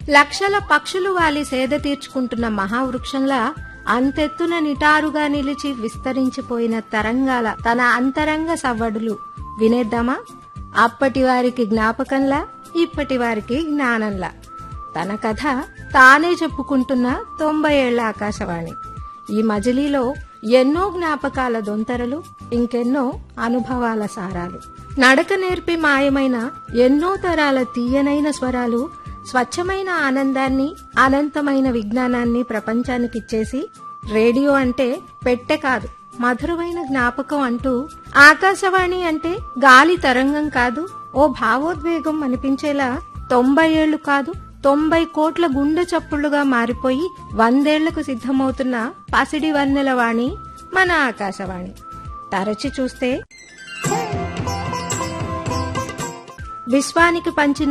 లక్షల పక్షులు వాలి సేద తీర్చుకుంటున్న మహావృక్షంలా అంతెత్తున నిటారుగా నిలిచి విస్తరించిపోయిన తరంగాల తన అంతరంగ సవ్వడులు వినేద్దామా అప్పటి వారికి జ్ఞాపకంలా ఇప్పటి వారికి జ్ఞానంలా తన కథ తానే చెప్పుకుంటున్న తొంభై ఏళ్ల ఆకాశవాణి ఈ మజిలీలో ఎన్నో జ్ఞాపకాల దొంతరలు ఇంకెన్నో అనుభవాల సారాలు నడక నేర్పి మాయమైన ఎన్నో తరాల తీయనైన స్వరాలు స్వచ్ఛమైన ఆనందాన్ని అనంతమైన విజ్ఞానాన్ని ప్రపంచానికిచ్చేసి రేడియో అంటే పెట్టె కాదు మధురమైన జ్ఞాపకం అంటూ ఆకాశవాణి అంటే గాలి తరంగం కాదు ఓ భావోద్వేగం అనిపించేలా తొంభై ఏళ్లు కాదు తొంభై కోట్ల గుండె చప్పుళ్లుగా మారిపోయి వందేళ్లకు సిద్ధమవుతున్న పసిడి వన్నెల వాణి మన ఆకాశవాణి తరచి చూస్తే విశ్వానికి పంచిన